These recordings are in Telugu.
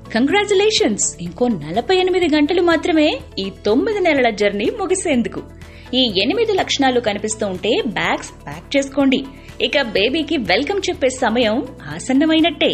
కంగ్రాచులేషన్స్ ఇంకో నలభై ఎనిమిది గంటలు మాత్రమే ఈ తొమ్మిది నెలల జర్నీ ముగిసేందుకు ఈ ఎనిమిది లక్షణాలు కనిపిస్తూ ఉంటే బ్యాగ్స్ ప్యాక్ చేసుకోండి ఇక బేబీకి వెల్కమ్ చెప్పే సమయం ఆసన్నమైనట్టే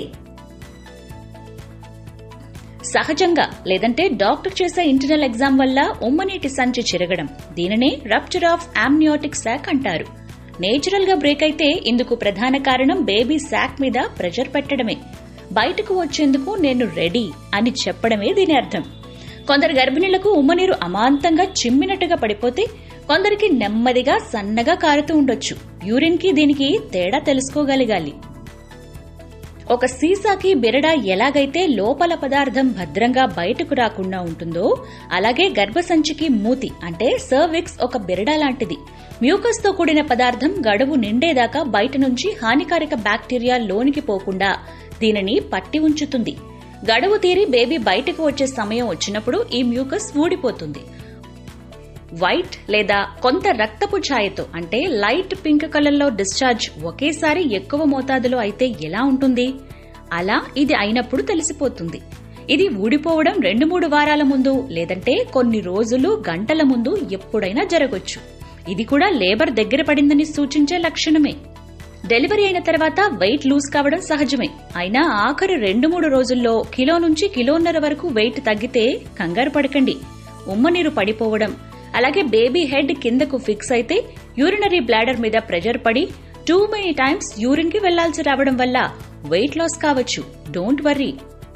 సహజంగా లేదంటే డాక్టర్ చేసే ఇంటర్నల్ ఎగ్జామ్ వల్ల ఉమ్మనీటి సంచి చిరగడం దీనినే రప్చర్ ఆఫ్ ఆమ్నియోటిక్ శాక్ అంటారు నేచురల్ గా బ్రేక్ అయితే ఇందుకు ప్రధాన కారణం బేబీ శాక్ మీద ప్రెషర్ పెట్టడమే బయటకు వచ్చేందుకు నేను రెడీ అని చెప్పడమే దీని అర్థం కొందరు గర్భిణీలకు ఉమ్మనీరు అమాంతంగా చిమ్మినట్టుగా పడిపోతే కొందరికి నెమ్మదిగా సన్నగా కారుతూ ఉండొచ్చు యూరిన్ కి దీనికి తేడా తెలుసుకోగలగాలి ఒక సీసాకి బిరడ ఎలాగైతే లోపల పదార్థం భద్రంగా బయటకు రాకుండా ఉంటుందో అలాగే గర్భసంచికి మూతి అంటే సర్విక్స్ ఒక బిరడ లాంటిది మ్యూకస్ తో కూడిన పదార్థం గడువు నిండేదాకా బయట నుంచి హానికారక బ్యాక్టీరియా లోనికి పోకుండా దీనిని పట్టి ఉంచుతుంది గడువు తీరి బేబీ బయటకు వచ్చే సమయం వచ్చినప్పుడు ఈ మ్యూకస్ ఊడిపోతుంది వైట్ లేదా కొంత రక్తపు ఛాయతో అంటే లైట్ పింక్ కలర్లో డిశ్చార్జ్ ఒకేసారి ఎక్కువ మోతాదులో అయితే ఎలా ఉంటుంది అలా ఇది అయినప్పుడు తెలిసిపోతుంది ఇది ఊడిపోవడం రెండు మూడు వారాల ముందు లేదంటే కొన్ని రోజులు గంటల ముందు ఎప్పుడైనా జరగొచ్చు ఇది కూడా లేబర్ దగ్గర పడిందని సూచించే లక్షణమే డెలివరీ అయిన తర్వాత వెయిట్ లూజ్ కావడం సహజమే అయినా ఆఖరి రెండు మూడు రోజుల్లో కిలో నుంచి కిలోన్నర వరకు వెయిట్ తగ్గితే కంగారు పడకండి ఉమ్మనీరు పడిపోవడం అలాగే బేబీ హెడ్ కిందకు ఫిక్స్ అయితే యూరినరీ బ్లాడర్ మీద ప్రెషర్ పడి టూ మెనీ టైమ్స్ యూరిన్ కి వెళ్లాల్సి రావడం వల్ల వెయిట్ లాస్ కావచ్చు డోంట్ వర్రీ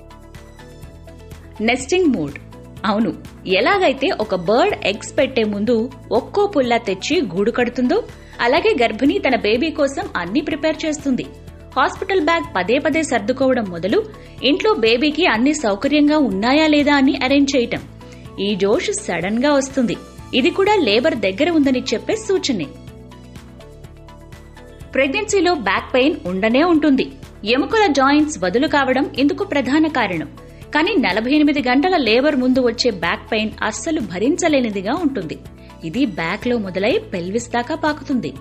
నెస్టింగ్ మూడ్ అవును ఎలాగైతే ఒక బర్డ్ ఎగ్స్ పెట్టే ముందు ఒక్కో పుల్ల తెచ్చి గూడు కడుతుందో అలాగే గర్భిణి తన బేబీ కోసం అన్ని ప్రిపేర్ చేస్తుంది హాస్పిటల్ బ్యాగ్ పదే పదే సర్దుకోవడం మొదలు ఇంట్లో బేబీకి అన్ని సౌకర్యంగా ఉన్నాయా లేదా అని అరేంజ్ చేయటం ఈ జోష్ సడన్ గా వస్తుంది ఇది కూడా లేబర్ దగ్గర ఉందని చెప్పే సూచనే ప్రెగ్నెన్సీలో బ్యాక్ పెయిన్ ఉండనే ఉంటుంది ఎముకల జాయింట్స్ వదులు కావడం ఇందుకు ప్రధాన కారణం కానీ నలభై ఎనిమిది గంటల లేబర్ ముందు వచ్చే బ్యాక్ పెయిన్ అస్సలు భరించలేనిదిగా ఉంటుంది ఇది బ్యాక్ లో మొదలై పెల్విస్ దాకా పాకుతుంది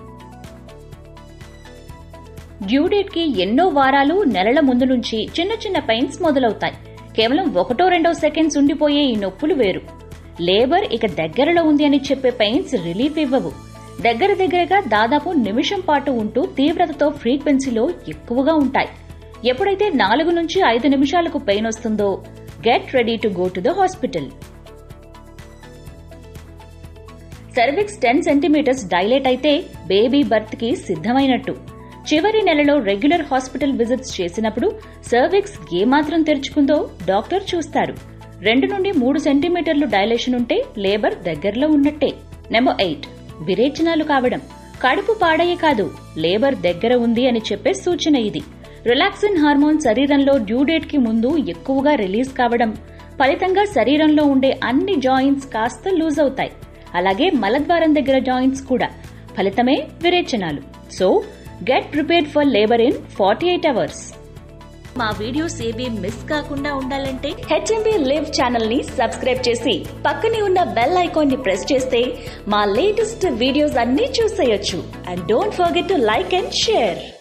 డ్యూ డేట్ కి ఎన్నో వారాలు నెలల ముందు నుంచి చిన్న చిన్న పెయిన్స్ మొదలవుతాయి కేవలం ఒకటో రెండో సెకండ్స్ ఉండిపోయే ఈ నొప్పులు వేరు లేబర్ ఇక దగ్గరలో ఉంది అని చెప్పే పెయిన్స్ రిలీఫ్ ఇవ్వవు దగ్గర దగ్గరగా దాదాపు నిమిషం పాటు ఉంటూ తీవ్రతతో ఫ్రీక్వెన్సీలో ఎక్కువగా ఉంటాయి ఎప్పుడైతే నాలుగు నుంచి ఐదు నిమిషాలకు పెయిన్ వస్తుందో get ready to go to the hospital cervix ten centimetres dilate అయితే బేబీ బర్త్ కి సిద్ధమైనట్టు చివరి నెలలో రెగ్యులర్ హాస్పిటల్ విజిట్స్ చేసినప్పుడు సర్విక్స్ ఏమాత్రం తెరుచుకుందో డాక్టర్ చూస్తారు రెండు నుండి మూడు సెంటీమీటర్లు డైలేషన్ ఉంటే లేబర్ దగ్గరలో ఉన్నట్టే నెంబర్ ఎయిట్ విరేచనాలు కావడం కడుపు పాడయ్యే కాదు లేబర్ దగ్గర ఉంది అని చెప్పే సూచన ఇది రిలాక్సిన్ హార్మోన్ శరీరంలో డ్యూ డేట్ కి ముందు ఎక్కువగా రిలీజ్ కావడం ఫలితంగా శరీరంలో ఉండే అన్ని జాయింట్స్ కాస్త లూజ్ అవుతాయి అలాగే మలద్వారం దగ్గర జాయింట్స్ కూడా ఫలితమే విరేచనాలు so get prepared for labour in forty eight hours మా వీడియోస్ ఏవి మిస్ కాకుండా ఉండాలంటే హెచ్ఎంబి లివ్ ఛానల్ ని సబ్స్క్రైబ్ చేసి పక్కనే ఉన్న బెల్ ఐకాన్ ని ప్రెస్ చేస్తే మా లేటెస్ట్ వీడియోస్ అన్ని చూసేయొచ్చు and don't forget to like and share